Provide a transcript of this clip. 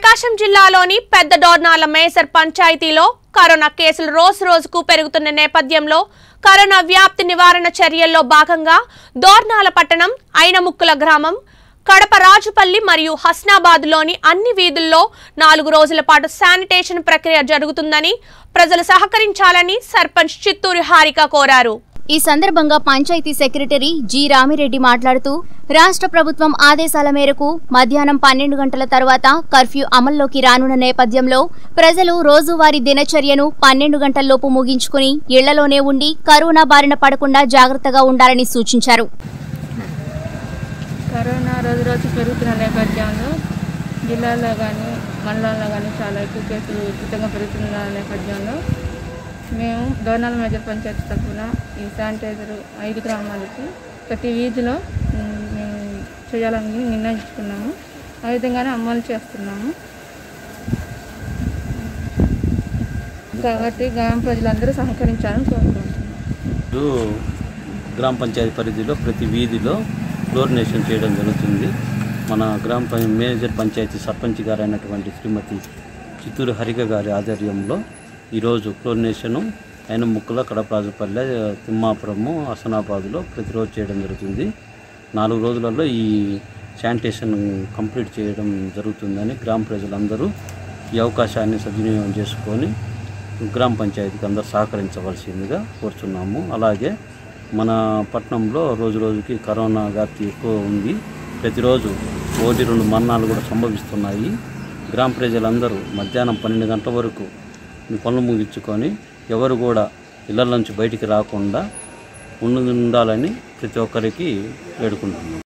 ప్రకాశం జిల్లాలోని పెద్ద డోర్నాల మేసర్ పంచాయతీలో కరోనా కేసులు రోజు రోజుకు పెరుగుతున్న నేపథ్యంలో కరోనా వ్యాప్తి నివారణ చర్యల్లో భాగంగా దోర్నాల పట్టణం ఐనముక్కుల గ్రామం కడప రాజుపల్లి మరియు హస్నాబాద్లోని అన్ని వీధుల్లో నాలుగు రోజుల పాటు శానిటేషన్ ప్రక్రియ జరుగుతుందని ప్రజలు సహకరించాలని సర్పంచ్ చిత్తూరు హారిక కోరారు ఈ సందర్భంగా పంచాయతీ సెక్రటరీ జి రామిరెడ్డి మాట్లాడుతూ రాష్ట్ర ప్రభుత్వం ఆదేశాల మేరకు మధ్యాహ్నం పన్నెండు గంటల తర్వాత కర్ఫ్యూ అమల్లోకి రానున్న నేపథ్యంలో ప్రజలు రోజువారీ దినచర్యను పన్నెండు గంటల్లోపు ముగించుకుని ఇళ్లలోనే ఉండి కరోనా బారిన పడకుండా జాగ్రత్తగా ఉండాలని సూచించారు కరోనా రోజు రోజు పెరుగుతున్న నేపథ్యంలో జిల్లాలో కానీ మండలంలో కానీ చాలా ఎక్కువ కేసులు విస్తృతంగా పెరుగుతున్న నేపథ్యంలో మేము దోర్నాల మేజర్ పంచాయతీ తరఫున ఈ శానిటైజర్ ఐదు గ్రామాలకి ప్రతి వీధిలో ఉమ్, మేము చేయాలని నిర్ణయించుకున్నాము ఆ విధంగానే అమలు చేస్తున్నాము కాబట్టి గ్రామ ప్రజలందరూ సహకరించాలని కోరుకుంటున్నాము ఇప్పుడు గ్రామ పంచాయతీ పరిధిలో ప్రతి వీధిలో క్లోరినేషన్ చేయడం జరుగుతుంది మన గ్రామ పం- మేనేజర్ పంచాయతీ సర్పంచ్ గారు అయినటువంటి శ్రీమతి చిత్తూరు హరిక గారి ఆధ్వర్యంలో ఈరోజు క్లోరినేషను అయిన ముక్కల కడపరాజుపల్లె తిమ్మాపురము హసనాబాదులో ప్రతిరోజు చేయడం జరుగుతుంది నాలుగు రోజులలో ఈ శానిటేషన్ కంప్లీట్ చేయడం జరుగుతుందని గ్రామ ప్రజలందరూ ఈ అవకాశాన్ని సద్వినియోగం చేసుకొని గ్రామ పంచాయతీకి అందరూ సహకరించవలసిందిగా కోరుచున్నాము అలాగే మన పట్టణంలో రోజు రోజుకి కరోనా వ్యాప్తి ఎక్కువ ఉంది ప్రతిరోజు ఒకటి రెండు మరణాలు కూడా సంభవిస్తున్నాయి గ్రామ ప్రజలందరూ మధ్యాహ్నం పన్నెండు గంటల వరకు మీ పనులు ముగించుకొని ఎవరు కూడా ఇళ్ళ నుంచి బయటికి రాకుండా ఉండాలని ప్రతి ఒక్కరికి వేడుకుంటున్నాం